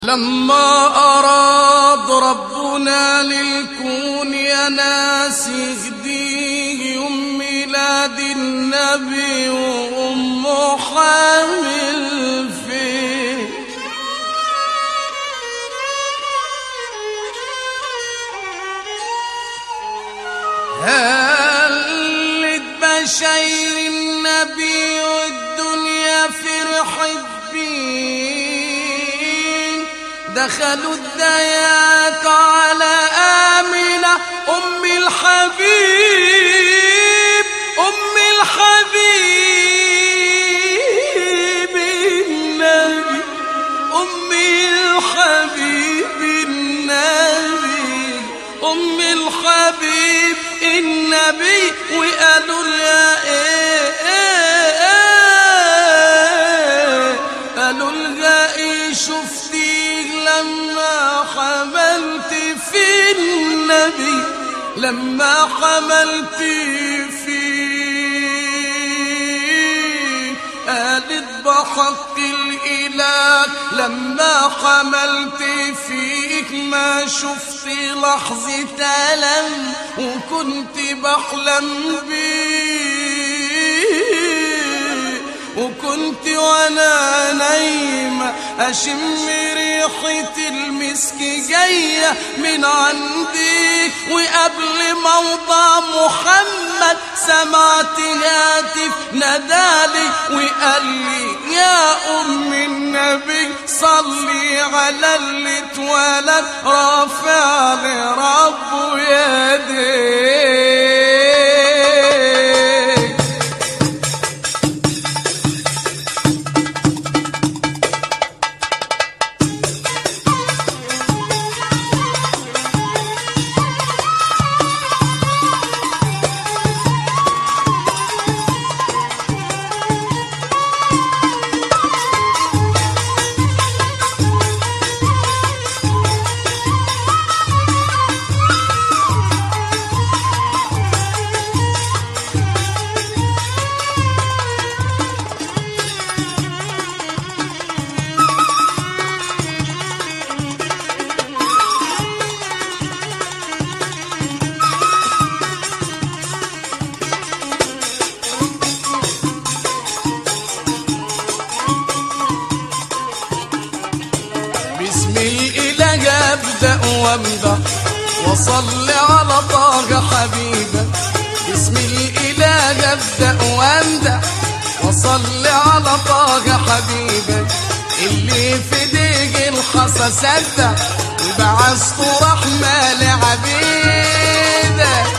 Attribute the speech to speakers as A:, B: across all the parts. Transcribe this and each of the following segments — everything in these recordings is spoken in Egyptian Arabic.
A: لما أراد ربنا للكون يا ناس يهديه يوم ميلاد النبي وأمه حامل فيه هلت بشير النبي والدنيا فرحت بيه دخلوا الدياك على آمنة أم الحبيب أم الحبيب النبي أم الحبيب النبي أم الحبيب النبي وقالوا يا إيه, إيه, إيه قالوا لها إيه شفتي لما حملت في النبي لما حملت فيه قالت بحق الإله لما حملت فيك ما شفت لحظة ألم وكنت بحلم بيه وكنت وانا نايمة اشم ريحة المسك جاية من عندي وقبل موضع محمد سمعت هاتف نادالي وقال لي يا ام النبي صلي على اللي اتولد رافع لربه يديه بسم الإله أبدأ وامدح وصل على طه حبيبك بسم الإله أبدأ وامدح وصل على طه حبيبك اللي في ديق الحصى سدح وبعثت رحمة لعبيدك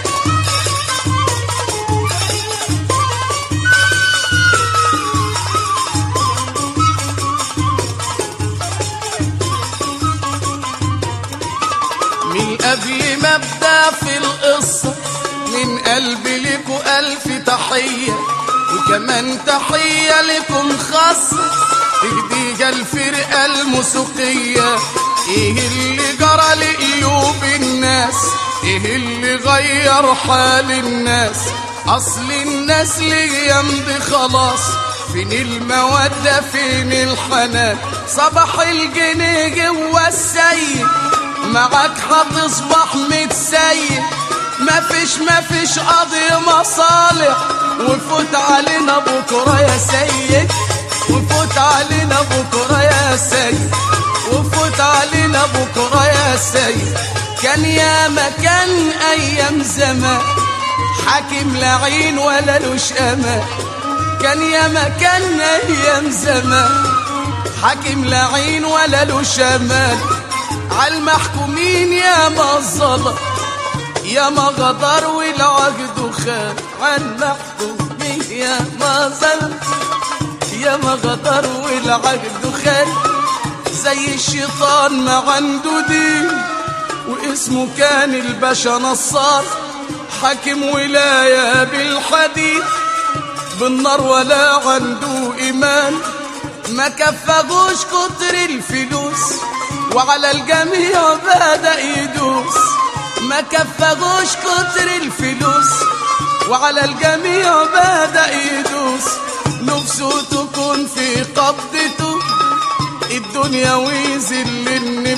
A: من قبل ما ابدا في القصه من قلبي لكم الف تحيه وكمان تحيه لكم خاصه تهديجة الفرقه الموسيقيه ايه اللي جرى لقلوب الناس ايه اللي غير حال الناس اصل الناس ليمضي خلاص فين المودة فين الحنان صباح الجنيه جوا السيد معاك هتصبح متسيد مفيش مفيش قضي مصالح وفوت علينا بكرة يا سيد وفوت علينا بكرة يا سيد وفوت علينا بكرة يا سيد كان يا مكان أيام زمان حاكم لعين ولا لوش أمان كان يا مكان أيام زمان حاكم لعين ولا لوش أمان عالمحكومين يا ما ظلم يا ما غدر والعقد خان عالمحكومين يا ما ظلم يا ما غدر والعقد خان زي الشيطان ما عنده دين واسمه كان الباشا نصار حاكم ولاية بالحديد بالنار ولا عنده إيمان ما كفاهوش كتر الفلوس وعلى الجميع بدأ يدوس ما كفاهوش كتر الفلوس وعلى الجميع بدأ يدوس نفسه تكون في قبضته الدنيا ويذل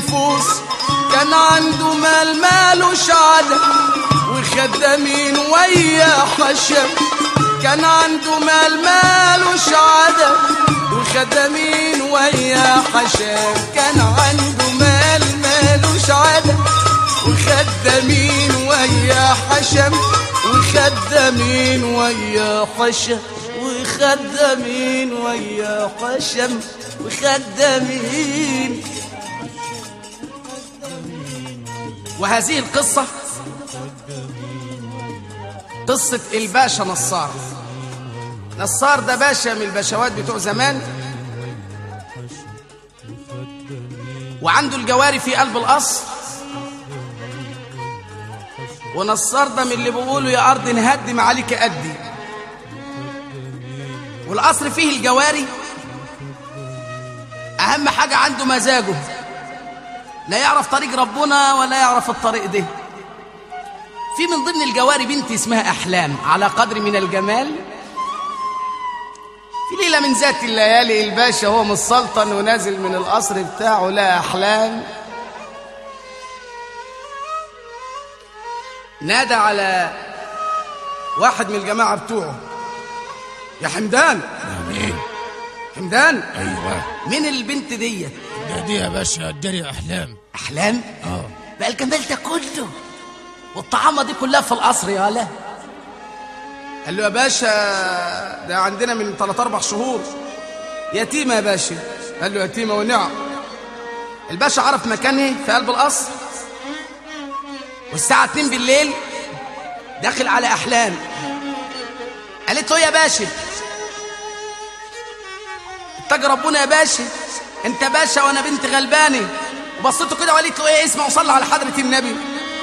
A: النفوس كان عنده مال مالوش عدد وخدامين ويا حشم كان عنده مال مالوش عدد وخدامين ويا حشم كان عنده مال مالوش عدد وخدامين ويا حشم وخدامين ويا حشم وخدامين ويا حشم وخدامين وهذه القصة قصة الباشا نصار نصار ده باشا من الباشوات بتوع زمان وعنده الجواري في قلب القصر ونصار ده من اللي بيقولوا يا أرض نهدم عليك أدي والقصر فيه الجواري أهم حاجة عنده مزاجه لا يعرف طريق ربنا ولا يعرف الطريق ده في من ضمن الجواري بنت اسمها أحلام على قدر من الجمال في ليلة من ذات الليالي الباشا هو متسلطن ونازل من القصر بتاعه لا أحلام نادى على واحد من الجماعة بتوعه يا حمدان
B: مين؟
A: حمدان
B: ايوه
A: مين البنت ديت
B: ده دي يا باشا الدري احلام
A: أحلام
B: اه
A: بقى الجمال ده كله والطعامة دي كلها في القصر يا لا قال له يا باشا ده عندنا من ثلاث أربع شهور يتيمة يا باشا قال له يتيمة ونعم الباشا عرف مكانه في قلب القصر والساعة 2 بالليل داخل على أحلام قالت له يا باشا اتقى ربنا يا باشا انت باشا وانا بنت غلبانه وبصيته كده وقالت له ايه اسمع وصلي على حضره النبي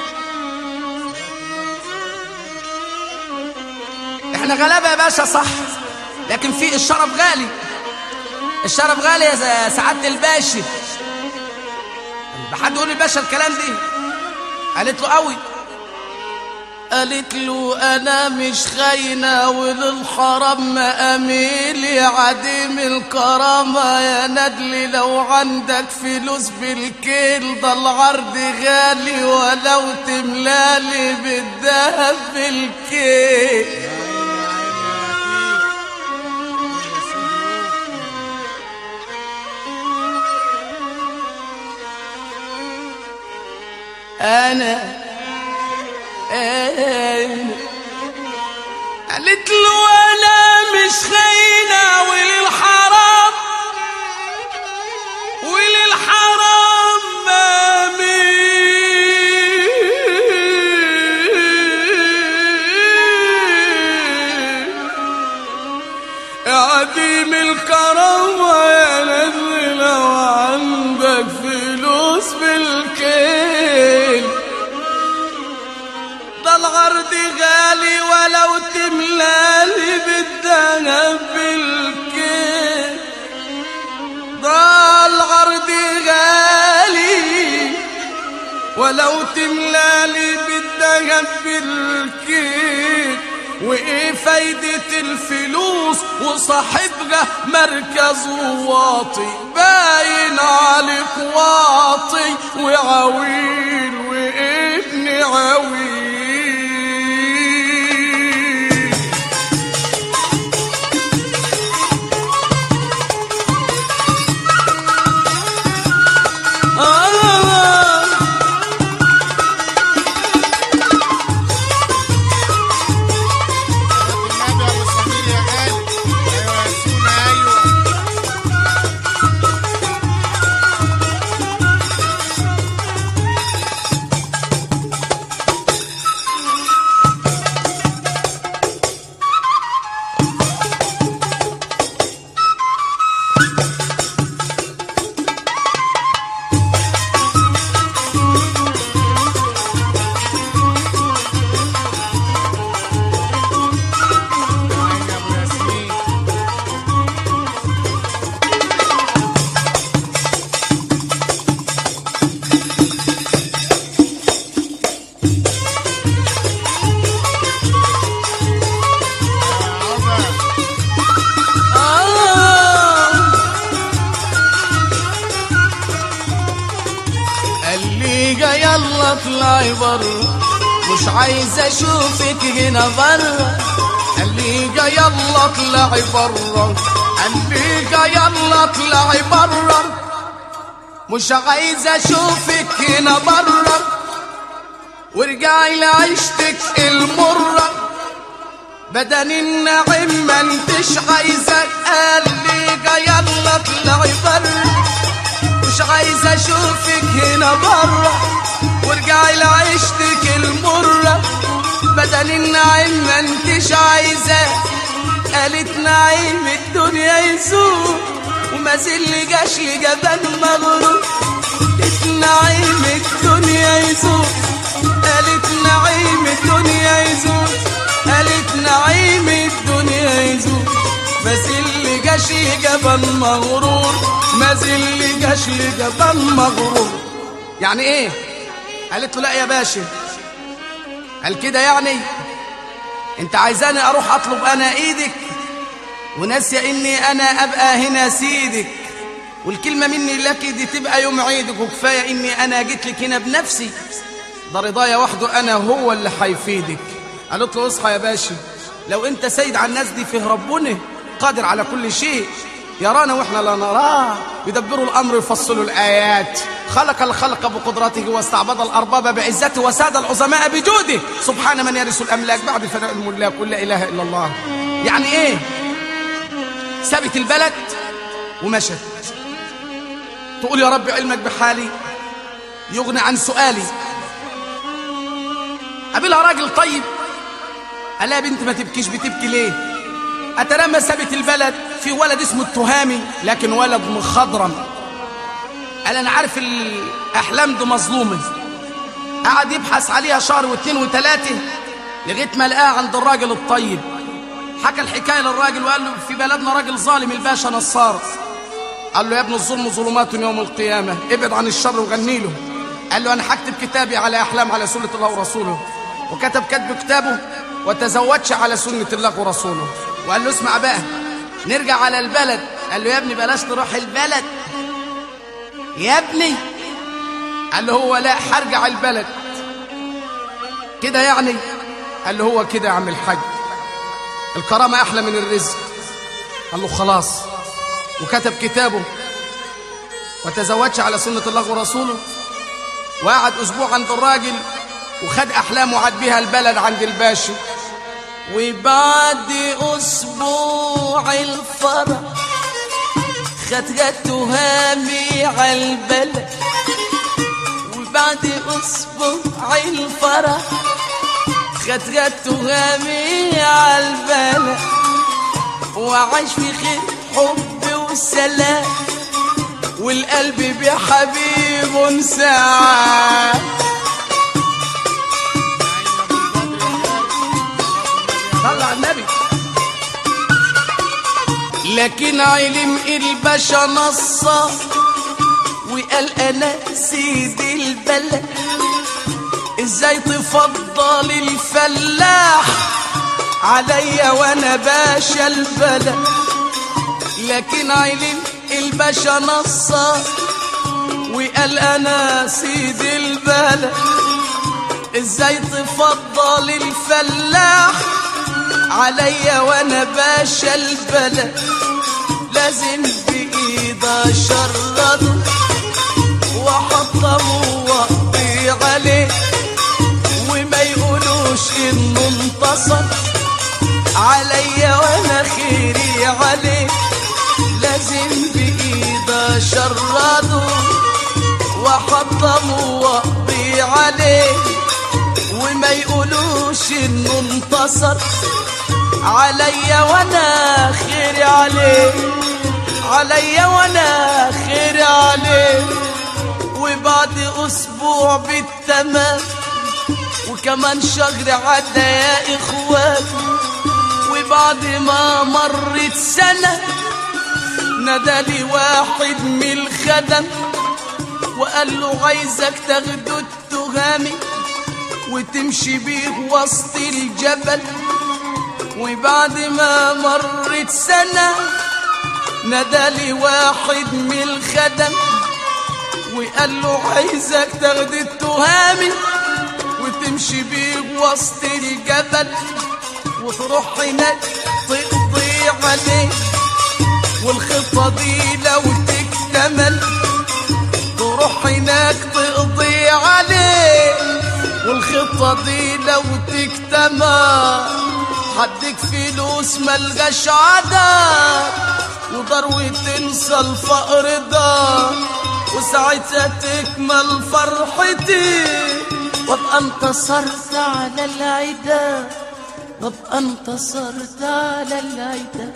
A: احنا غلابه يا باشا صح لكن في الشرف غالي الشرف غالي يا ز- سعاده الباشا بحد يقول الباشا الكلام ده قالت له قوي قالت له انا مش خاينه وللحرام ما اميل يا عديم الكرامه يا ندلي لو عندك فلوس بالكيل ده العرض غالي ولو تملالي بالذهب بالكيل انا انا قالت له انا مش خاينه وللحرام وللحرام مامي يا عديم الكرامة يا نزل لو عندك فلوس بالكيل ده العرض غالي ولو تملالي بالذهب بالكيل ده العرض غالي ولو تملالي بالذهب بالكيل وايه فايدة الفلوس وصاحبها مركز واطي باين عليك واطي وعويل وابن عويل آه
C: النبي ابو سمير يا غالي ايوه يا سونا ايوه
A: لي يلا اطلعي بره مش عايز اشوفك هنا بره قال لي يلا اطلعي بره قال لي يلا اطلعي بره مش عايز اشوفك هنا بره وارجعي لعيشتك المره بدن النعيم ما انتش عايزك قال لي يلا اطلعي بره مش عايز اشوفك هنا بره وارجعي لعيشتك المره بدل النعيم ما انتش عايزاه قالت نعيم الدنيا يزور وما زل جاش لي جبان مغرور قالت نعيم الدنيا يزور قالت نعيم الدنيا يزور قالت نعيم الدنيا يزور ما زل جاش لي جبان مغرور ما زل جاش لي جبان مغرور يعني ايه قالت له لا يا باشا قال كده يعني انت عايزاني اروح اطلب انا ايدك وناسيه اني انا ابقى هنا سيدك والكلمه مني لك دي تبقى يوم عيدك وكفايه اني انا جيت لك هنا بنفسي ده رضايا وحده انا هو اللي هيفيدك قالت له اصحى يا باشا لو انت سيد على الناس دي فيه ربنا قادر على كل شيء يرانا واحنا لا نراه يدبروا الامر يفصلوا الايات خلق الخلق بقدرته واستعبد الارباب بعزته وساد العظماء بجوده سبحان من يرث الاملاك بعد فناء الملاك ولا اله الا الله يعني ايه سابت البلد ومشت تقول يا رب علمك بحالي يغني عن سؤالي قابلها راجل طيب قال لها يا بنت ما تبكيش بتبكي ليه أترى ما سابت البلد في ولد اسمه التهامي لكن ولد مخضرم قال أنا عارف الأحلام دي مظلومة قعد يبحث عليها شهر واثنين وثلاثة لغاية ما لقاها عند الراجل الطيب حكى الحكاية للراجل وقال له في بلدنا راجل ظالم الباشا نصار قال له يا ابن الظلم ظلمات يوم القيامة ابعد عن الشر وغني له قال له أنا هكتب كتابي على أحلام على سنة الله ورسوله وكتب كتب كتابه وتزوجش على سنة الله ورسوله وقال له اسمع بقى نرجع على البلد قال له يا ابني بلاش تروح البلد يا ابني قال له هو لا هرجع البلد كده يعني قال له هو كده يا عم الحاج الكرامة أحلى من الرزق قال له خلاص وكتب كتابه وتزوجش على سنة الله ورسوله وقعد أسبوع عند الراجل وخد أحلامه وعد بيها البلد عند الباشا وبعد أسبوع الفرح خد تهامي عالبلد وبعد أسبوع الفرح خد تهامي عالبلد وعاش في خير حب وسلام والقلب بحبيب ساعة صلى على النبي لكن علم الباشا نصا وقال انا سيد البلد ازاي تفضل الفلاح عليا وانا باشا البلد لكن علم الباشا نصا وقال انا سيد البلد ازاي تفضل الفلاح عليا وانا باشا البلد لازم بايد اشرده واحطمه واقضي عليه وما يقولوش انه انتصر عليا وانا خيري عليه لازم بايد اشرده واحطمه واقضي عليه وما يقولوش انه انتصر عليا وانا خير عليه عليا وانا خير عليه وبعد اسبوع بالتمام وكمان شهر عدى يا اخوان وبعد ما مرت سنة نادالي واحد من الخدم وقال له عايزك تاخده التهامي وتمشي بيه وسط الجبل وبعد ما مرت سنة نادالي واحد من الخدم وقال له عايزك تاخد التهامي وتمشي بيه وسط الجبل وتروح هناك تقضي عليه والخطة دي لو تكتمل تروح هناك تقضي عليه والخطة دي لو تكتمل حدك فلوس ملقاش عدد ودار وتنسى الفقر ده وساعتها تكمل فرحتي وابقى انتصرت على العدا وابقى انتصرت على العدا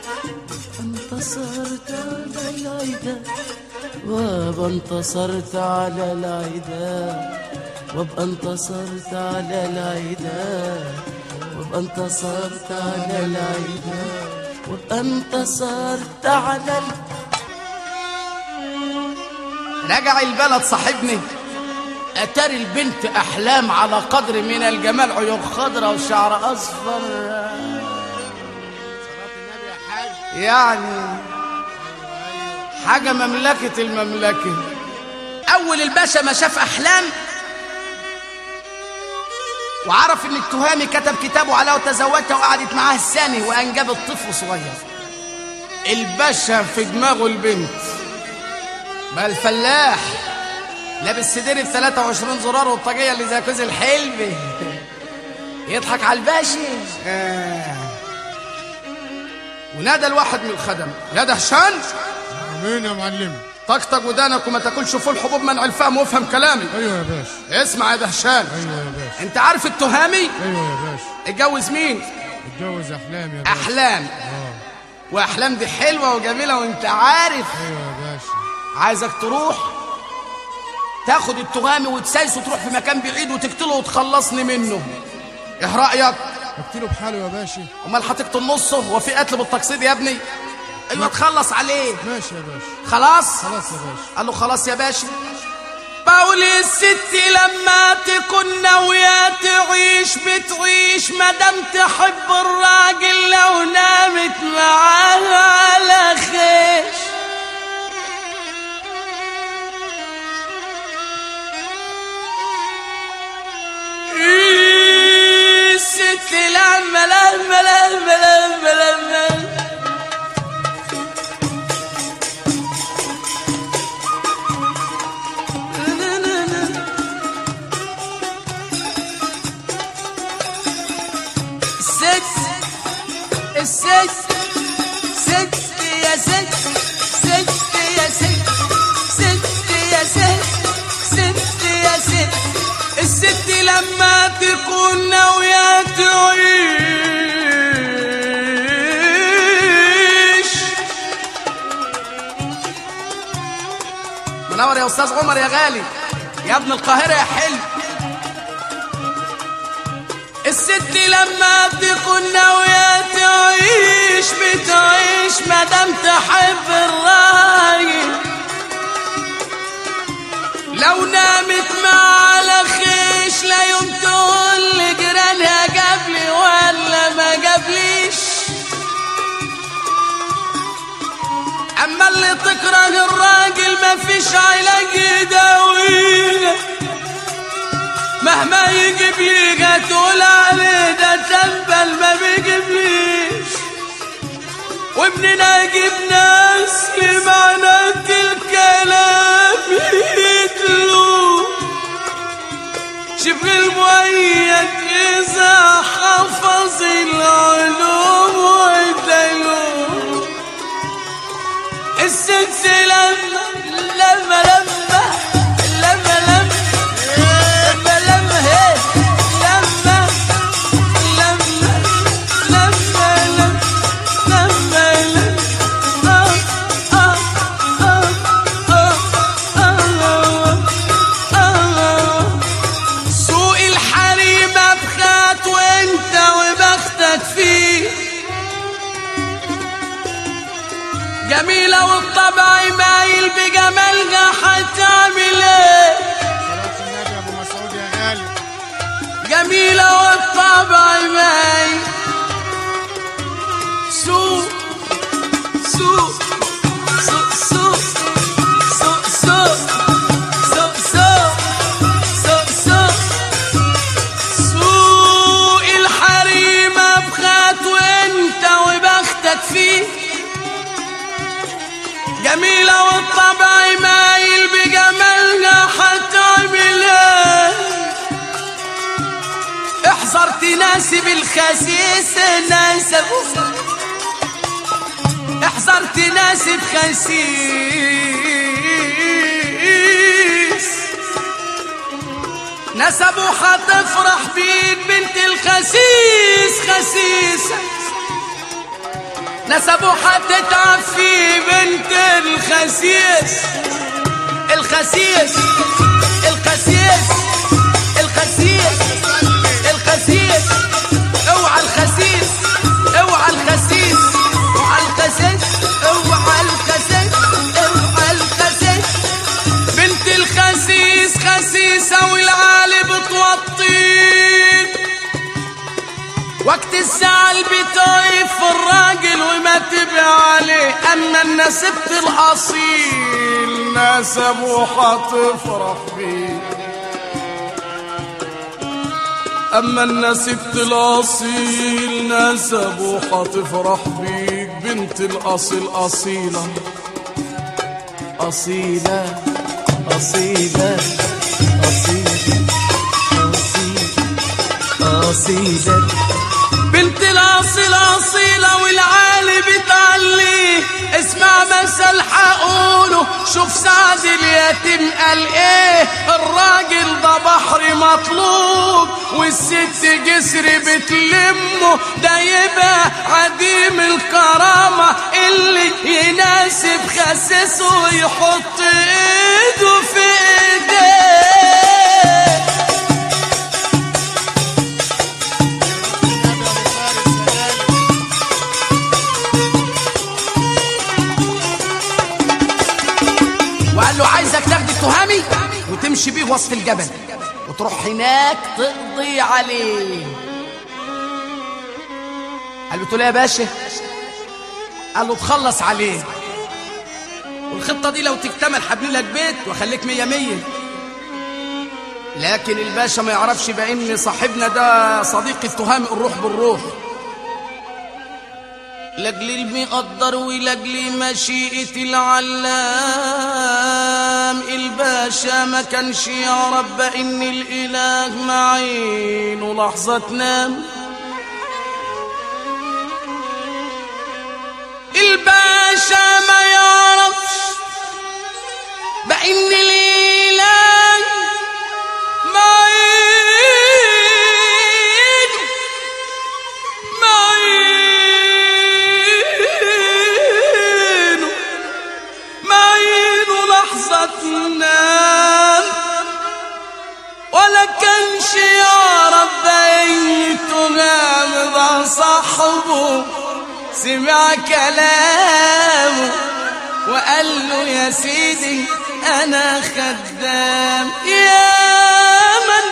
A: انتصرت على العدا وابقى انتصرت على العدا وابقى انتصرت على العدا وابقى انتصرت على العدا وابقى انتصرت على ال... رجع البلد صاحبني اتاري البنت احلام على قدر من الجمال عيون خضرة وشعر اصفر
C: صلاة النبي يا حاج
A: يعني حاجة مملكة المملكة أول الباشا ما شاف أحلام وعرف إن التهامي كتب كتابه عليها وتزوجها وقعدت معاه الثاني وأنجبت طفل صغير الباشا في دماغه البنت بقى الفلاح لابس سدير ب 23 زرار والطاقية اللي زي كوز الحلبي يضحك على الباشا آه. ونادى الواحد من الخدم يا دهشان
C: امين يا معلم
A: طقطق ودانك وما تاكلش فول حبوب منع الفهم وافهم كلامي
C: ايوه يا باشا
A: اسمع يا دهشان
C: ايوه يا باشا
A: انت عارف التهامي
C: ايوه يا باشا
A: اتجوز مين
C: اتجوز احلام يا باشا
A: احلام
C: اه
A: واحلام دي حلوه وجميله وانت عارف
C: ايوه يا باشا
A: عايزك تروح تاخد التهامي وتسايسه وتروح في مكان بعيد وتقتله وتخلصني منه ايه رايك
C: اقتله بحاله يا باشا
A: امال هتقتل نصه هو في قتل بالتقسيط يا ابني ايوه تخلص عليه
C: ماشي يا باشا
A: خلاص
C: خلاص يا باشا
A: قال له خلاص يا باشا بقول الست لما تكون ناوية تعيش بتعيش مادام تحب الراجل لو نامت معاه على خيش إيه الست لما لما لما لما لما الست الست ست يا ست ست يا ست ست يا ست ست يا ست الست لما تكون ناوية تعيش منور يا استاذ عمر يا غالي يا ابن القاهرة يا حلو الست لما تكون ناوية تعيش بتعيش مادام تحب الراجل لو نامت مع على خيش لا يوم تقول لجيرانها جابلي ولا ما جابليش اما اللي تكره الراجل مفيش علاج يداويه مهما يجيب يجي تقول عليه ده تنبل ما بيجيبليش وابننا يجيب ناس لمعنى الكلام يتلو شوف المؤيد إذا حفظ العلوم والدلوم الست لما لما لما لما لما لما لما هي لما لما لما لما لما لما آه آه آه آه آه آه سوق الحريمة بخات وانت وبختك فيه جميلة والطبع مايل بجمالها هتعمل ايه
C: صلاة النبي يا ابو مسعود يا غالي
A: جميلة والطبع مايل سوق سوق سوق سوق سوق سوق تناسب الخسيس ناسب احذر تناسب خسيس نسبه هتفرح بيك بنت الخسيس خسيسة نسبه هتتعب في بنت الخسيس الخسيس الخسيس الخسيس الخسيس اوعى الخسيس اوعى الخسيس اوعى الخسيس اوعى الخسيس اوعى الخسيس بنت الخسيس خسيسة والعالي بتوطيك وقت الزعل بتعيف الراجل وما تبع عليه اما النسبت الاصيل نسبه هتفرح بيه اما النسبت الاصيل نسبه هتفرح بيك بنت الاصيل اصيله اصيله اصيله اصيله اصيله اصيله بنت الاصيل اصيله والعالي بتعلي اسمع مثل حقوله شوف سعد اليتيم قال ايه الراجل ده بحر مطلوب والست جسر بتلمه ده يبقى عديم الكرامة اللي يناسب خسسه ويحط ايده في ايديه
C: النبي ابو فارس يا غالي
A: وقال له عايزك تاخد التهامي وتمشي بيه وسط الجبل وتروح هناك تقضي عليه قال له له يا باشا قال له تخلص عليه والخطة دي لو تكتمل حبني لك بيت واخليك مية مية لكن الباشا ما يعرفش بان صاحبنا ده صديق التهام الروح بالروح لاجل المقدر ولاجل مشيئة العلام الباشا ما كانش يعرف ان الاله معينه لحظة تنام الباشا ما يعرفش بان الاله معينه معينه معينه لحظة نام ولا كانش يعرف بيته غامض صاحبه سمع كلامه وقال له يا سيدي انا خدام يا من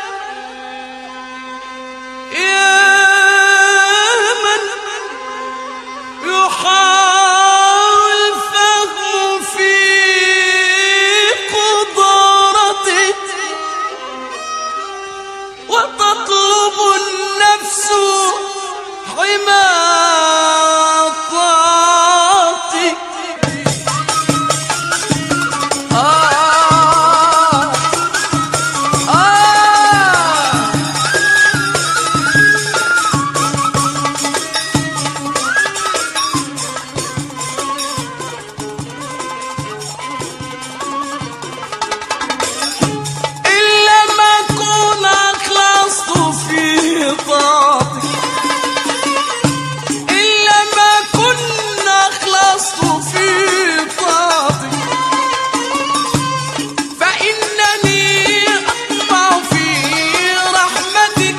A: يا من يحاول فهم في قدرته وتطلب النفس حماطاتي آه آه إلا ما أكون أخلصت في طاعتك إلا ما كنا أخلصت في طاعتك فإنني أطمع في رحمتك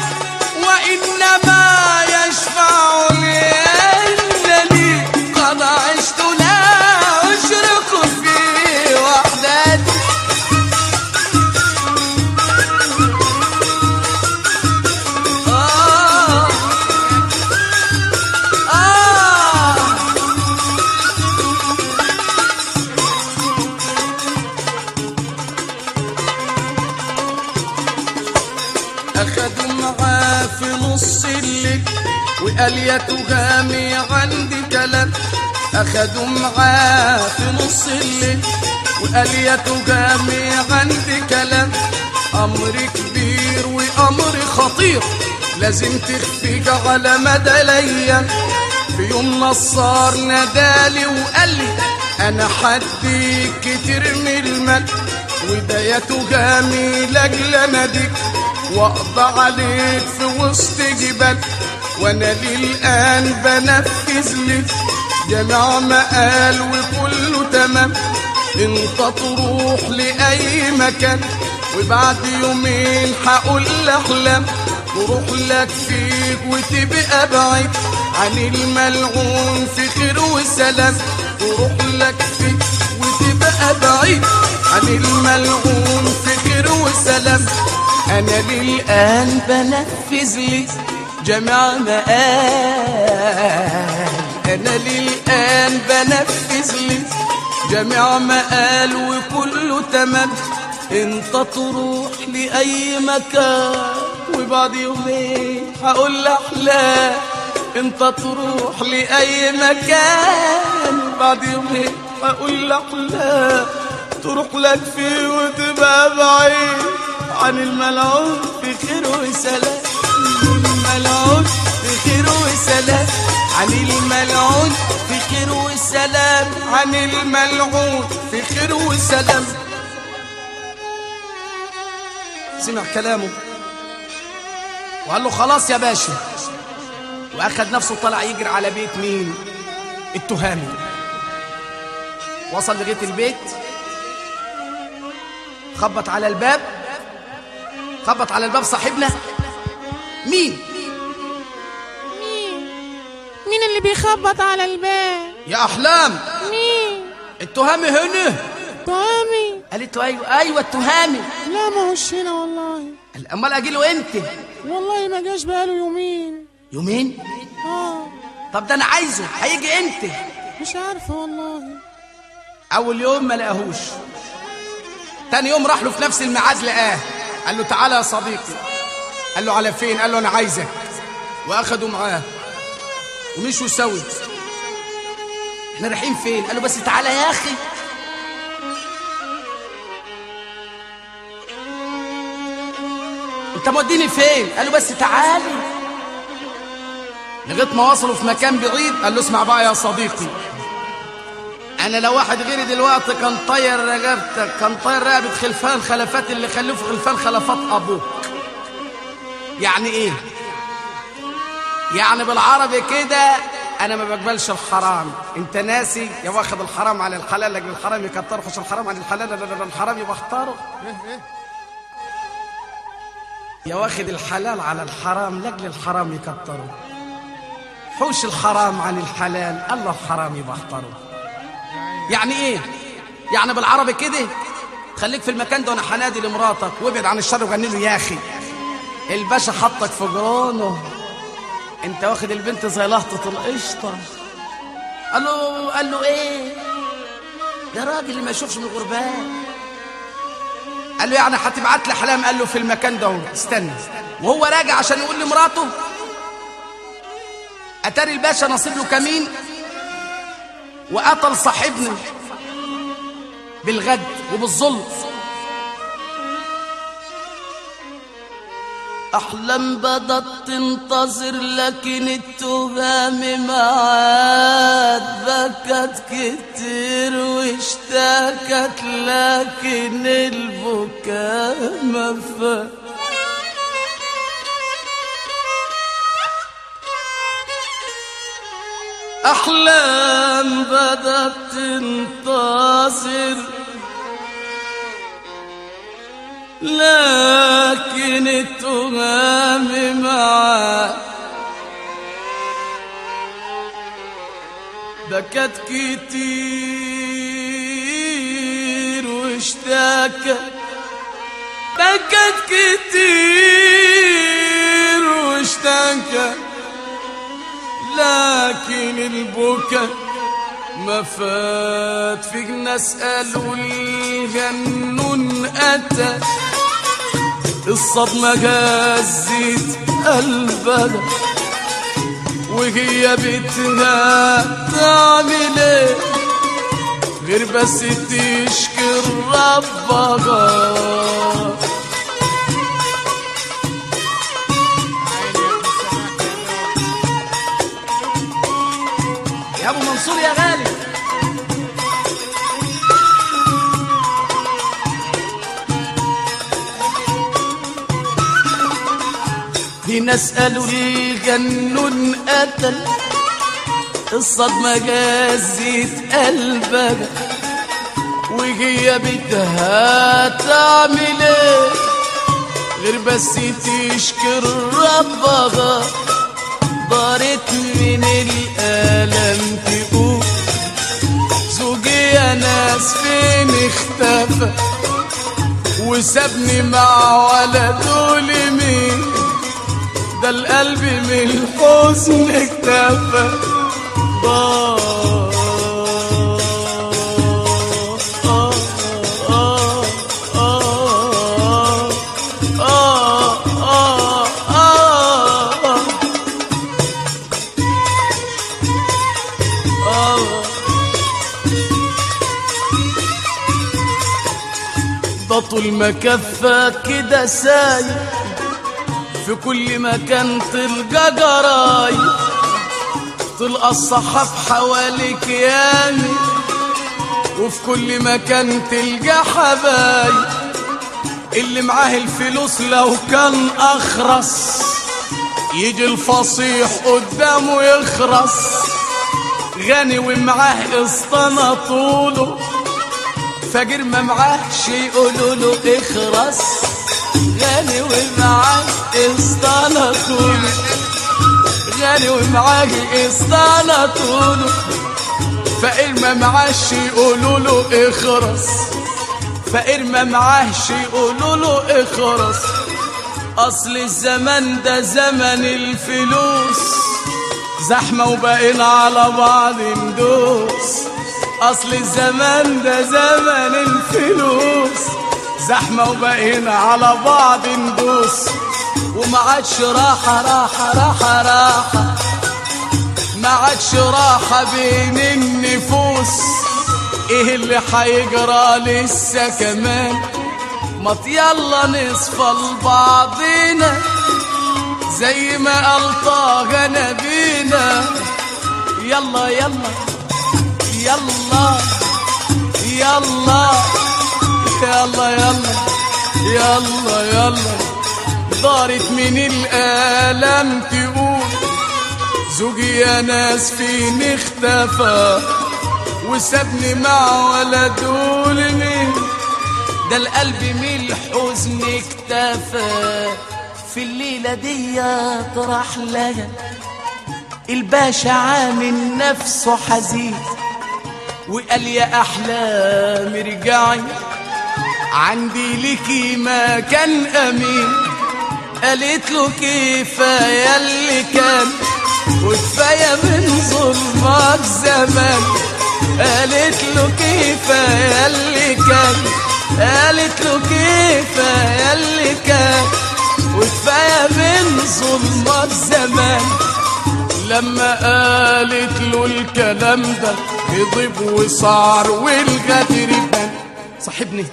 A: وإنما يشفع لي أنني قد عشت لا أشرك في وحدتك آه آه أخدوا معاه في نص الليل وقال يا تهامي عندي كلام أخدوا معاه في نص الليل وقال يا تهامي عندي كلام أمر كبير وأمر خطير لازم تخفيك على مدى ليا في يوم نصار نادالي وقال لي انا حديك كتير من المال ودايته جميل اجل ناديك واقضى عليك في وسط جبال وانا للان بنفذ لك جميع ما قال وكله تمام انت تروح لاي مكان وبعد يومين هقول احلام تروح لك فيك وتبقى بعيد عن الملعون في خير وسلام تروح لك فيك وتبقى بعيد عن الملعون في خير وسلام انا للان بنفذ لي جميع ما قال انا للان بنفذ لي جميع ما قال وكله تمام انت تروح لاي مكان وبعد يومين هقول احلام انت تروح لاي مكان وبعد يومين هقول احلام تروح لك فيه وتبقى بعيد عن الملعون في خير وسلام الملعون في خير وسلام عن الملعون في خير وسلام عن الملعون في خير وسلام سمع كلامه وقال له خلاص يا باشا واخد نفسه طلع يجري على بيت مين التهامي وصل لغايه البيت خبط على الباب خبط على الباب صاحبنا مين
D: مين مين اللي بيخبط على الباب
A: يا احلام
D: مين
A: التهامي هنا
D: طامي
A: قالت له ايوه ايوه التهامي
D: لا ما هوش هنا والله
A: قال امال اجي له انت
D: والله ما جاش بقاله يومين
A: يومين
D: اه
A: طب ده انا عايزه هيجي انت
D: مش عارفه والله
A: اول يوم ما لقاهوش تاني يوم راح له في نفس الميعاد لقاه قال له تعالى يا صديقي قال له على فين قال له انا عايزك واخده معاه ومشوا سوا احنا رايحين فين قال له بس تعالى يا اخي انت موديني فين قال له بس تعالي لغايه ما وصلوا في مكان بعيد قال له اسمع بقى يا صديقي انا لو واحد غيري دلوقتي كان طير رقبتك كان طير رقبه خلفان خلفات اللي خلفوا خلفان خلفات ابوك يعني ايه يعني بالعربي كده انا ما بقبلش الحرام انت ناسي يا واخد الحرام على الحلال لكن الحرام يكتره خش الحرام عن الحلال لا لا لا الحرام يبقى اختاره يا واخد الحلال على الحرام لاجل الحرام يكتره حوش الحرام عن الحلال الله الحرام يبقى اختاره يعني ايه يعني بالعربي كده خليك في المكان ده وانا حنادي لمراتك وابعد عن الشر وغني له يا اخي الباشا حطك في جرونه انت واخد البنت زي لهطة القشطة قال له قال له ايه ده راجل اللي ما يشوفش من الغربان قال له يعني هتبعت لي حلام قال له في المكان ده استنى وهو راجع عشان يقول لمراته اتاري الباشا نصيب له كمين وقتل صاحبنا بالغد وبالظلم أحلام بدت تنتظر لكن التهام معاد بكت كتير واشتكت لكن البكاء ما فات أحلام بدت تنتظر لكن التهام معاه بكت كتير واشتكت بكت كتير واشتكت لكن البكا ما فات في ناس قالوا الجنون أتى الصدمة جزت قلبها وهي بتها تعمل ايه غير بس تشكر ربها الاصول يا غالي في ناس قالوا الجنون قتل الصدمة جازت قلبك وهي بدها تعمل ايه غير بس تشكر ربها ضارت من الألم تقول زوجي يا ناس فين اختفى وسابني مع ولده لمين ده القلب من الحزن اكتفى ضاع آه آه آه آه آه آه آه ده طول ما كفك كده سايق في كل مكان تلقى جرايد تلقى الصحف حواليك يامي وفي كل مكان تلقى حبايب اللي معاه الفلوس لو كان أخرس يجي الفصيح قدامه يخرس غني ومعاه اسطنة طوله فقير ما معاهش يقولوا له اخرس غني ومعاه اسطنة طوله غني ومعاه اسطنة طوله فقير ما معاش يقولوا له اخرس فقير ما معاهش يقولوا له اخرس اصل الزمن ده زمن الفلوس زحمة وبقينا على بعض ندوس اصل الزمن ده زمن الفلوس زحمة وبقينا على بعض ندوس وما عادش راحة راحة راحة راحة ما عادش راحة بين النفوس ايه اللي حيجرى لسه كمان ما يلا نصفى لبعضينا زي ما قال طه نبينا يلا يلا يلا يلا يلا يلا يلا يلا دارت من الآلام تقول زوجي يا ناس فين اختفى وسابني مع ولده لمين ده القلب من الحزن اكتفى في الليلة دي طرح لها الباشا عامل نفسه حزين وقال يا أحلام ارجعي عندي ليكي مكان أمين قالت له كفاية اللي كان وكفاية من ظلمك زمان قالت له كفاية اللي كان قالت له كفاية اللي كان وكفاية من ظلمك زمان لما قالت له الكلام ده غضب وصار والغدر بان صاحبني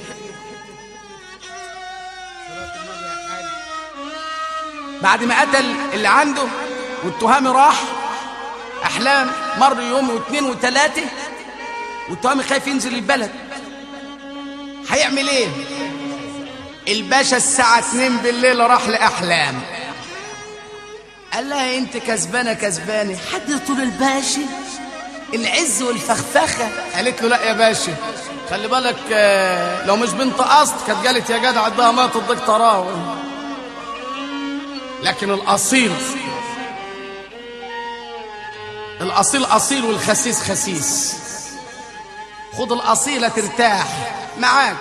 A: بعد ما قتل اللي عنده والتهامي راح احلام مر يوم واثنين وثلاثه والتهامي خايف ينزل البلد هيعمل ايه الباشا الساعة 2 بالليل راح لأحلام قال لها انت كسبانة كسبانة حد طول الباشا العز والفخفخة قالت له لا يا باشا خلي بالك آه، لو مش بنت قصد كانت قالت يا جدع عندها مات الضيق تراوي لكن الأصيل الأصيل أصيل والخسيس خسيس خد الأصيلة ترتاح معاك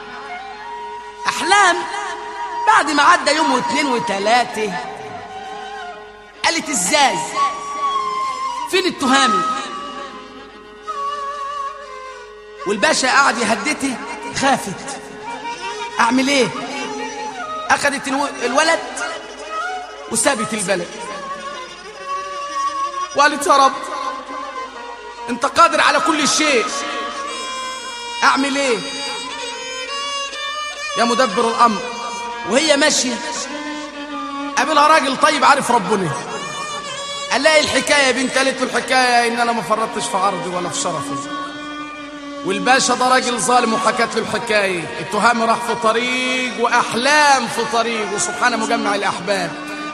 A: أحلام بعد ما عدى يوم واثنين وثلاثة قالت ازاي فين التهامي والباشا قعد يهدته خافت اعمل ايه اخذت الو- الولد وسابت البلد وقالت يا رب انت قادر على كل شيء اعمل ايه يا مدبر الامر وهي ماشيه قابلها راجل طيب عارف ربنا الاقي الحكايه يا بنت قالت له الحكايه ان انا ما فرطتش في عرضي ولا في شرفي والباشا ده راجل ظالم وحكت له الحكايه التهام راح في طريق واحلام في طريق وسبحان مجمع الاحباب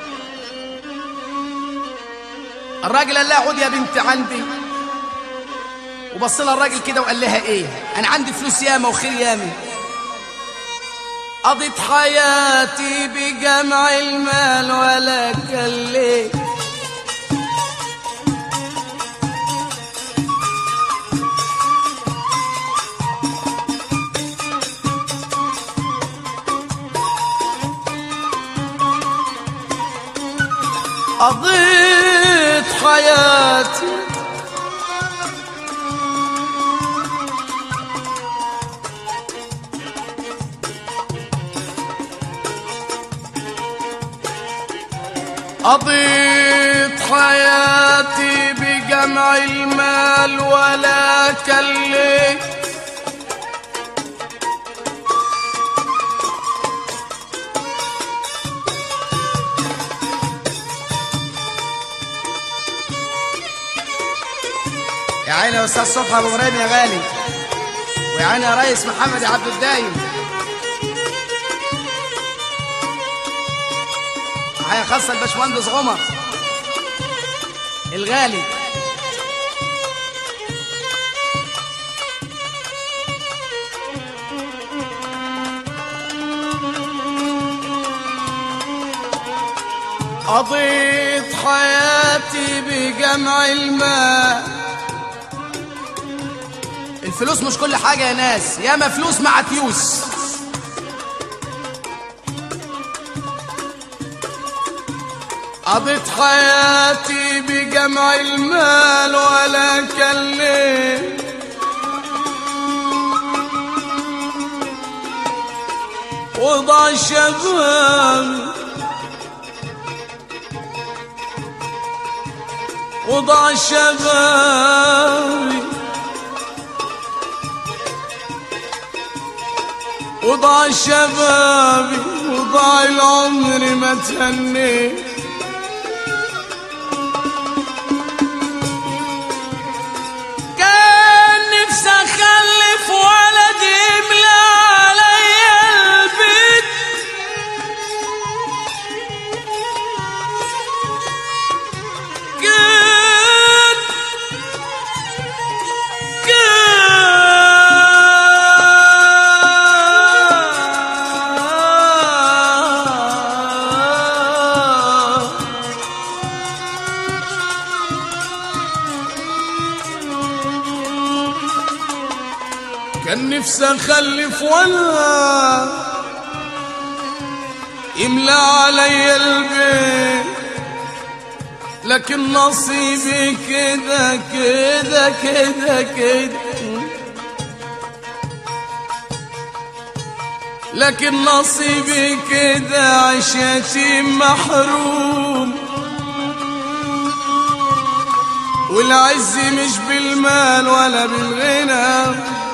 A: الراجل قال لها خد يا بنت عندي وبص لها الراجل كده وقال لها ايه انا عندي فلوس ياما وخير ياما قضيت حياتي بجمع المال ولا كليت قضيت حياتي قضيت حياتي بجمع المال ولا كليت يا عيني يا استاذ صبحي ابو مريم يا غالي ويا عيني يا ريس محمد يا عبد الدايم تحيه خاصه الباشمهندس عمر الغالي قضيت حياتي بجمع المال الفلوس مش كل حاجة يا ناس ياما فلوس مع تيوس قضيت حياتي بجمع المال ولا كلم وضع شبابي وضع شبابي وضع شبابي وضع العمر ما تهنيت كان نفسي اخلف ولد يملى عليا البيت كان كان كان نفسي اخلف ولا يملى علي البيت لكن نصيبي كده كده كده كده لكن نصيبي كده عيش يتيم محروم والعز مش بالمال ولا بالغنى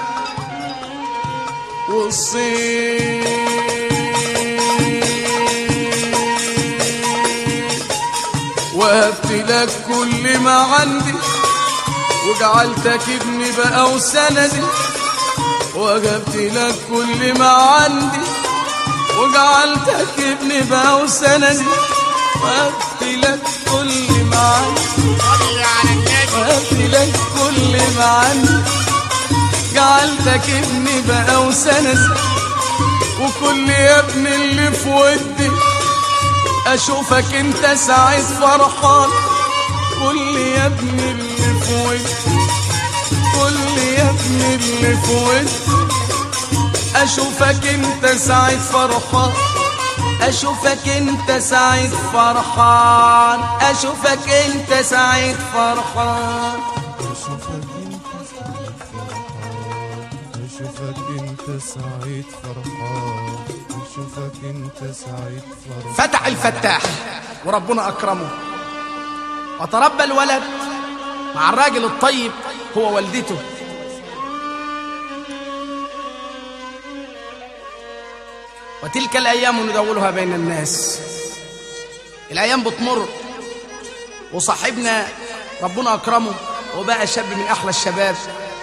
A: والصيت وهبت لك كل ما عندي وجعلتك ابني بقى وسندي وجبت لك كل ما عندي وجعلتك ابني بقى وسندي وهبت لك كل ما عندي
C: صلي على النبي
A: وهبت لك كل ما عندي جعلتك ابني بقى وسند وكل يا ابني اللي في ودي اشوفك انت سعيد فرحان كل يا ابني اللي في ودي كل يا ابني اللي في ودي اشوفك انت سعيد فرحان اشوفك انت سعيد فرحان اشوفك انت سعيد فرحان
E: اشوفك انت سعيد فرحان اشوفك انت سعيد فرحان
A: فتح الفتاح وربنا أكرمه وتربى الولد مع الراجل الطيب هو والدته وتلك الأيام ندولها بين الناس الأيام بتمر وصاحبنا ربنا أكرمه وبقى شاب من أحلى الشباب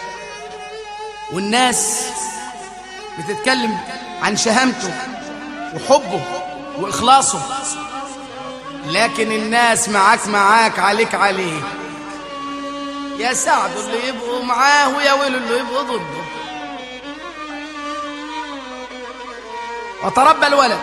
A: والناس بتتكلم عن شهامته وحبه وإخلاصه لكن الناس معاك معاك عليك عليه يا سعد اللي يبقوا معاه ويا ويل اللي يبقوا ضده وتربى الولد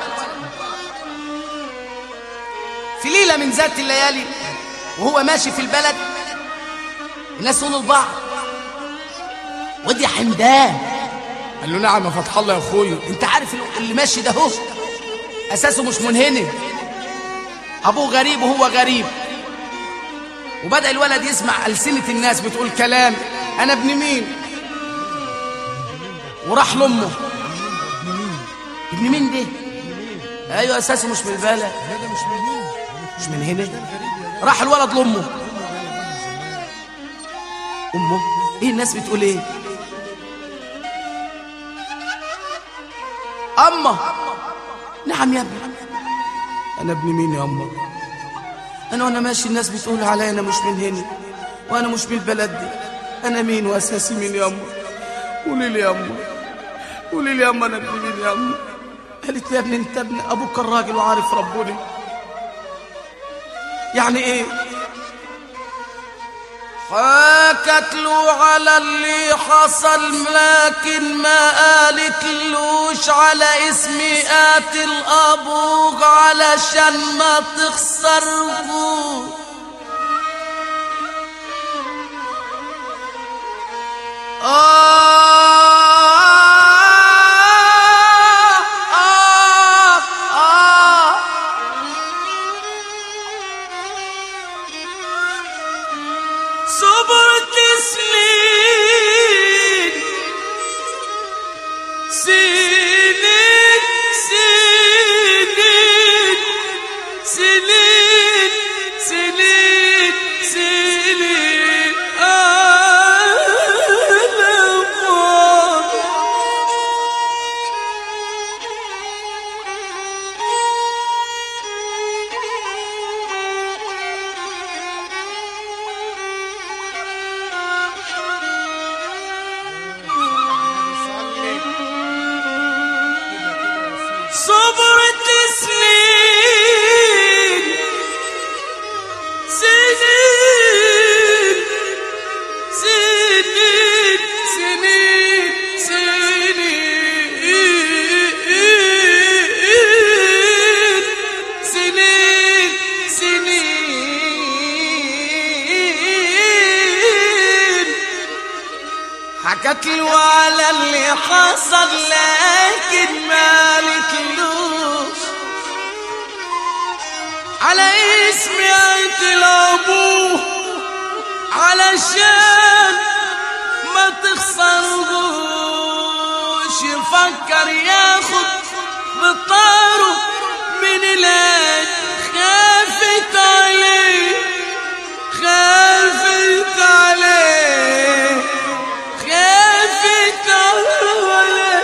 A: في ليلة من ذات الليالي وهو ماشي في البلد الناس تقول لبعض ودي حمدان قال له نعم يا فتح الله يا اخويا انت عارف اللي ماشي ده هو اساسه مش منهنم ابوه غريب وهو غريب وبدا الولد يسمع السنه الناس بتقول كلام انا ابن مين وراح لامه ابن مين ده ايوه اساسه مش من البلد مش من هنا راح الولد لامه امه ايه الناس بتقول ايه اما نعم يا ابني انا ابن مين يا اما انا وانا ماشي الناس بتقول عليا انا مش من هنا وانا مش من البلد دي انا مين واساسي مين يا اما قولي لي يا اما قولي لي يا اما انا ابن مين يا اما قالت لي يا ابني انت ابن ابوك كان راجل وعارف ربنا يعني ايه حكت له على اللي حصل لكن ما قالت لوش على اسمي قاتل ابوك علشان ما تخسره آه آه آه صبرت سنين سنين سنين سنين سنين سنين أنا صبرت سنين سنين سنين سنين سنين سنين سنين حكت له على اللي حصل لكن ما قالتلوش على اسم قتل ابوه علشان ما تخسرهوش يفكر ياخد بطاره من العين خافت عليه خافت عليه خافت عليه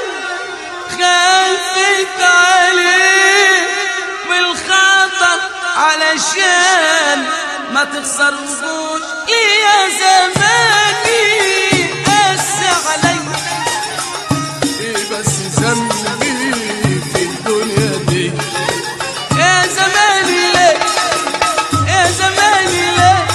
A: خافت عليه بالخطر علشان ما تخسروش يا زماني قس علي
E: ايه بس ذنبي في الدنيا دي
A: يا زماني ليه يا زماني ليه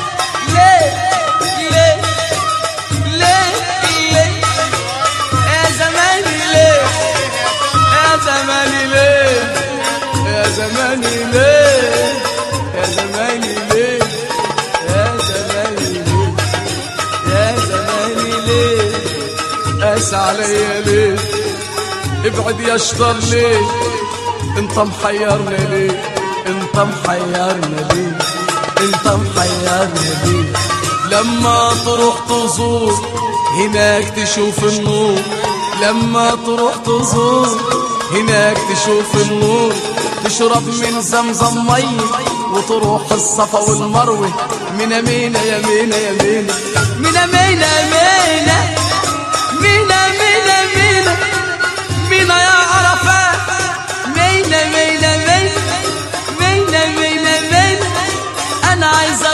A: ليه ليه ليه ليه يا زماني ليه يا زماني ليه
E: يا زماني ليه يا زماني ليه
A: يا زماني ليه يا زماني ليه
E: قاس عليا ليه ابعد يا شطر ليه انت محيرنا ليه
A: انت محيرنا ليه انت محيرنا ليه
E: لما تروح تزور هناك تشوف النور لما تروح تزور هناك تشوف النور تشرب من زمزم مي وتروح الصفا والمروه من مينا يا مينا يا مينا
A: مينا مينا مينا مينا مينا مينا مينا يا عرفات مينا مينا مينا مينا مينا مينا انا عايز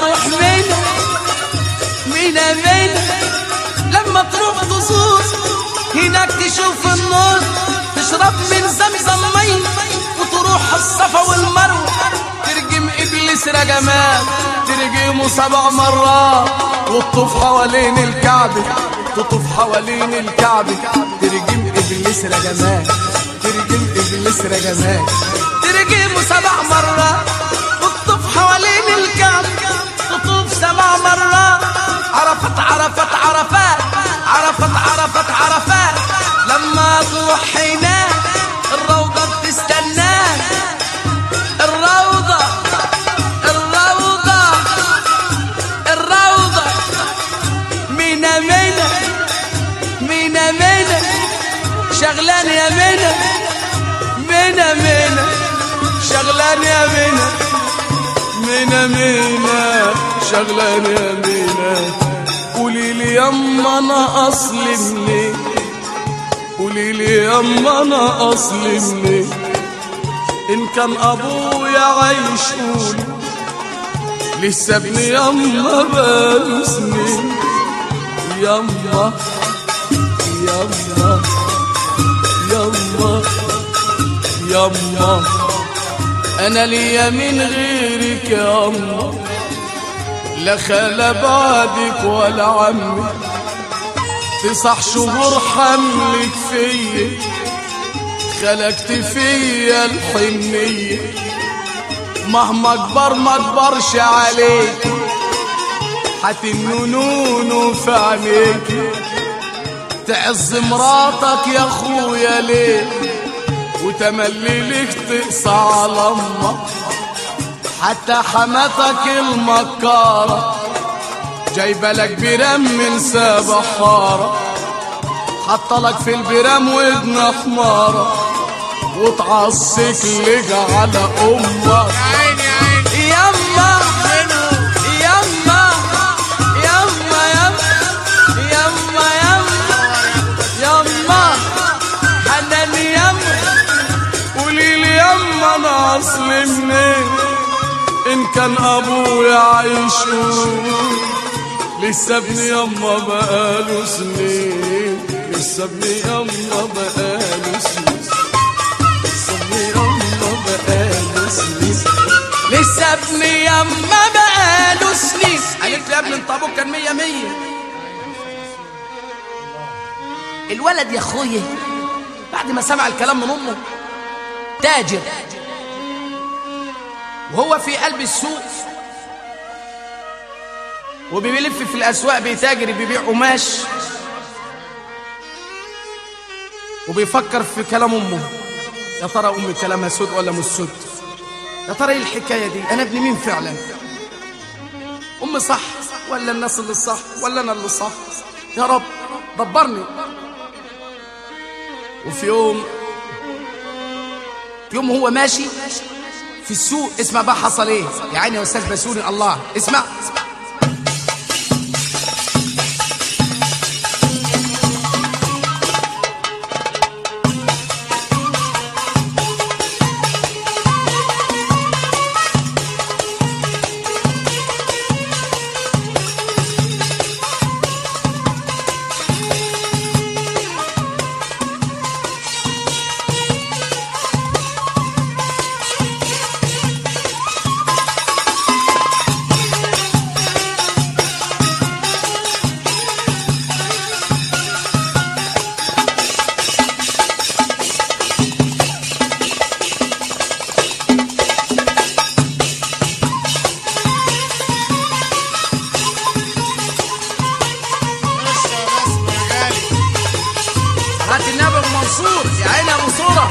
A: الصفا والمروة ترجم إبليس رجمات ترجمه سبع مرات وتطوف حوالين الكعبة تطوف حوالين الكعبة ترجم إبليس رجمات ترجم إبليس رجمات ترجمه سبع مرات وتطوف حوالين الكعبة تطوف سبع مرات عرفت عرفت عرفات عرفت عرفت عرفات لما تروح هناك الروضة بتستناك الروضة الروضة الروضة مينا مينا مينا مينا شغلان يا مينا مينا مينا شغلان يا مينا مينا مينا شغلان يا مينا قولي لي يما انا اصلي منين قولي لي يما انا اصلي منين ان كان ابويا عايش قولي لسه ابني يما بقاله سنين يما يما يما يما انا ليا من غيرك يما لا خال بعدك ولا عمي تسع شهور حملك فيا خلقت فيا الحنية مهما اكبر ما اكبرش عليك حتنونونو في عينيك تعز مراتك يا اخويا ليه وتملي لك تقسى على امك حتى حماتك المكارة جايبة لك برام من سابع حارة حاطة لك في البرام ودن حمارة وتعصك لك على امك
C: عيني عيني
A: يما
C: منو
A: يما يما يما يما يما يما حنان يما قولي لي يما انا اصلي منين ان كان ابويا عايش لسه ابني يما بقاله سنين لسه ابني يما بقاله سنين لسه ابني يما بقاله سنين لسه ابني يما بقاله سنين قالت لي يا ابني انت ابوك كان مية مية الولد يا اخويا بعد ما سمع الكلام من امه تاجر وهو في قلب السوق وبيلف في الاسواق بيتاجر بيبيع قماش وبيفكر في كلام امه يا ترى امي كلامها سود ولا مش سود يا ترى ايه الحكايه دي انا ابن مين فعلا امي صح ولا الناس اللي صح ولا انا اللي صح يا رب دبرني وفي يوم في يوم هو ماشي في السوق اسمع بقى حصل ايه يا عيني يا استاذ بسوني الله اسمع
C: بس يا بس يا غالي
A: هات النبي منصور يا عيني يا منصوره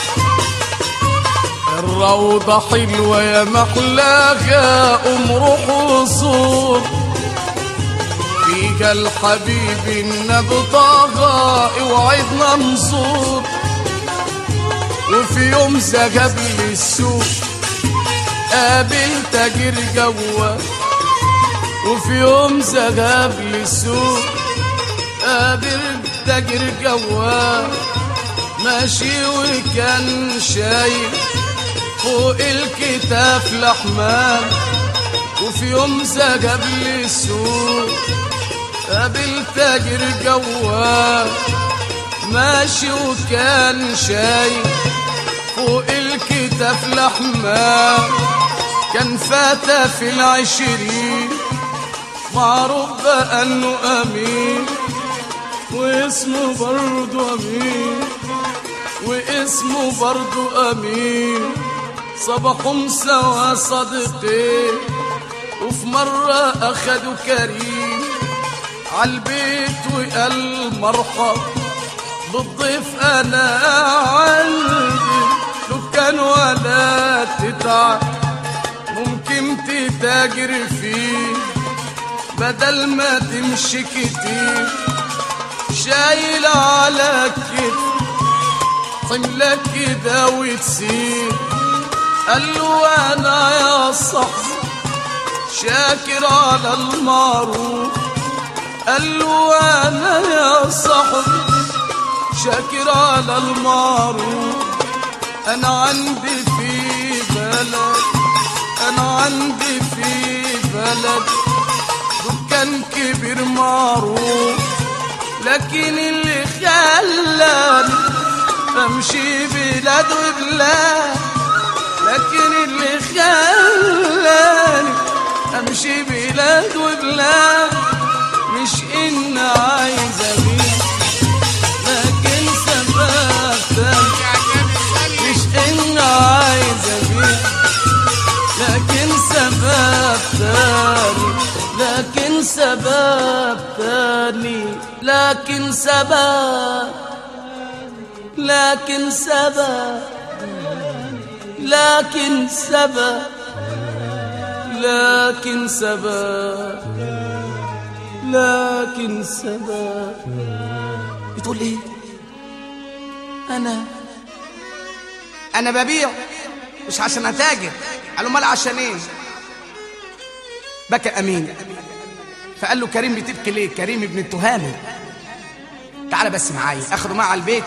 A: الروضة حلوة يا محلاها أم روح وصور فيها الحبيب النبي طه وعيدنا نزور وفي يوم ذهب لي السوق قابل تاجر جوا وفي يوم ذهب لي السوق قابل تاجر جوا ماشي وكان شايل فوق الكتاف لحمان وفي يوم جاب لي السوق قابل تاجر جوا ماشي وكان شايل فوق الكتاف
E: ستة في لحمة كان فتى في العشرين معروف بأنه أمين واسمه برضو أمين واسمه برضو أمين صباحهم سوا صديقين وفي مرة أخدوا كريم عالبيت وقال مرحب بالضيف أنا عندي دكان ولا تتعب ممكن تتاجر فيه بدل ما تمشي كتير شايل على كتف حملك كده وتسير قال له انا يا صاحبي شاكر على المعروف قال له انا يا صاحبي شاكر على المعروف انا عندي في بلد انا عندي في بلد دكان كبير معروف لكن اللي خلاني امشي بلاد وبلاد لكن اللي خلاني امشي بلاد وبلاد مش ان عايز ابيع لكن سبب تاني مش ان عايز ابيع لكن سبب تاني لكن سبب تاني لكن سبب لكن سبب لكن سبب لكن سبب لكن سبب بتقول ايه انا انا ببيع مش عشان اتاجر قالوا مال عشان ايه بكى امين فقال له كريم بتبكي ليه كريم ابن التهامي تعالى بس معايا اخده معاه على البيت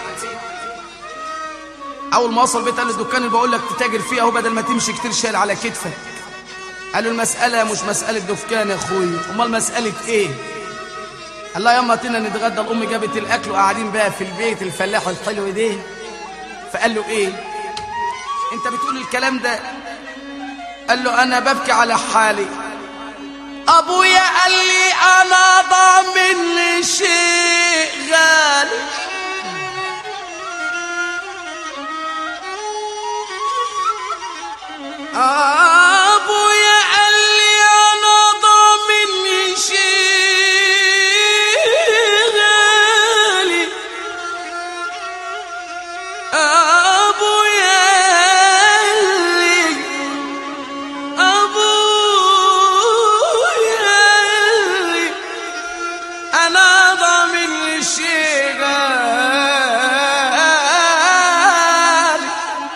E: اول ما وصل البيت قال له الدكان اللي بقول لك تتاجر فيه اهو بدل ما تمشي كتير شايل على كتفك قال له المساله مش مساله دكان يا اخويا امال مساله ايه قال له ياما تينا نتغدى الام جابت الاكل وقاعدين بقى في البيت الفلاح الحلو ده فقال له ايه انت بتقول الكلام ده قال له انا ببكي على حالي ابويا قال لي انا ضامن لي شيء غالي ابويا قال لي انا ضامن لي شيء غالي ابويا قال لي ابويا قال لي انا ضامن لي شيء غالي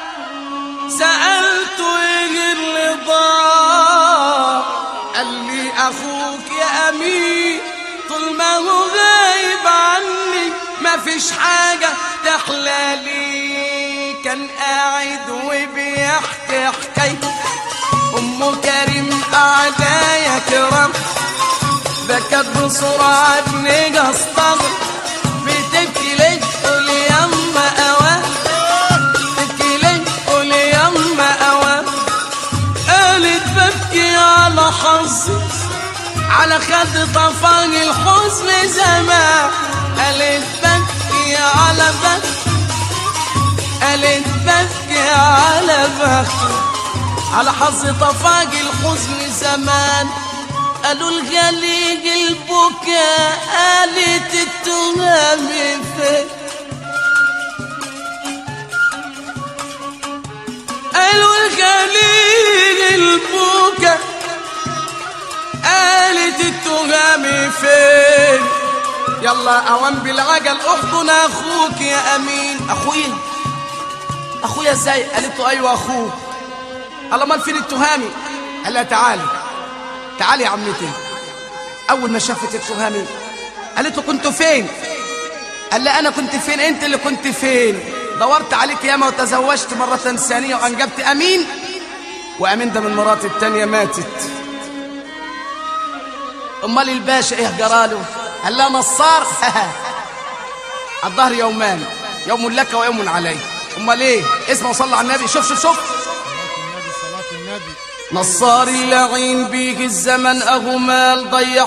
E: سألته ايه اللي ضاع قال لي اخوك يا امين طول ما هو غايب عني ما فيش حاجة تحلى لي كان قاعد وبيحكي حكايته ام كريم قاعدة يا كرام بكت بسرعة ابني اصطبر بتبكي ليه قول يما اواه بتبكي ليه قول يما اواه قالت ببكي على حظي على خد طفاج الحزن زمان قالت ببكي على بكي قالت ببكي على بكي على حظ طفاج الحزن زمان قالوا الغليج البكاء قالت التهام فين قالوا الغليج البكاء قالت التهام فين يلا اوان بالعجل احضن اخوك يا امين اخويا اخويا ازاي قالت له ايوه اخوك الله مال فين التهامي قال لها تعالي تعالي يا عمتي اول ما شافت التهامي قالت له كنت فين قال لها انا كنت فين انت اللي كنت فين دورت عليك ياما وتزوجت مرة ثانية وانجبت امين وامين ده من مرات التانية ماتت امال الباشا ايه جراله قال لها نصار الظهر يومان يوم لك ويوم علي امال ايه اسمه وصلى على النبي شوف شوف شوف
B: والنبي
A: نصار اللعين بيك الزمن اهو مال ضيع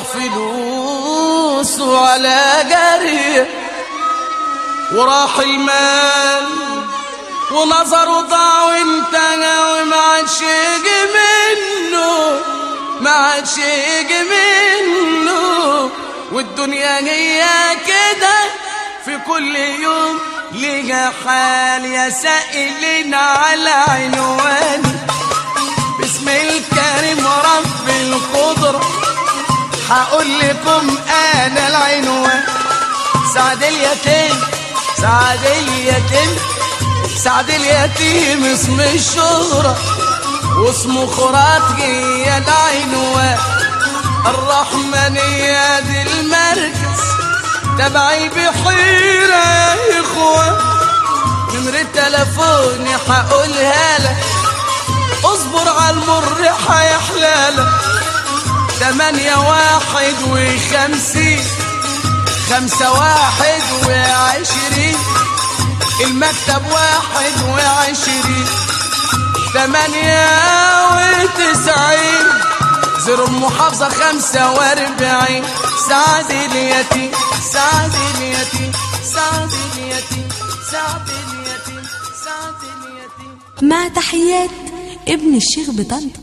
A: فلوسه على جري وراح المال ونظره ضاع وانتهى وما عادش يجي منه ما عادش يجي منه والدنيا هي كده في كل يوم ليها حال يا سائلين على عنواني باسم الكريم رب القدرة هقول لكم انا العنوان سعد اليتيم سعد اليتيم سعد اليتيم اسم الشهرة واسمه خرات هي العنوان الرحمن يا دي المركز تبعي بحيرة يا اخوان نمرة تلفوني هقولها لك اصبر على المر هيحلالك تمانية واحد وخمسين خمسة واحد وعشرين المكتب واحد وعشرين تمانية وتسعين زر المحافظة خمسة واربعين سعد اليتيم سعد اليتيم سعد اليتيم سعد اليتيم سعد اليتيم
F: مع تحيات ابن الشيخ بطنطا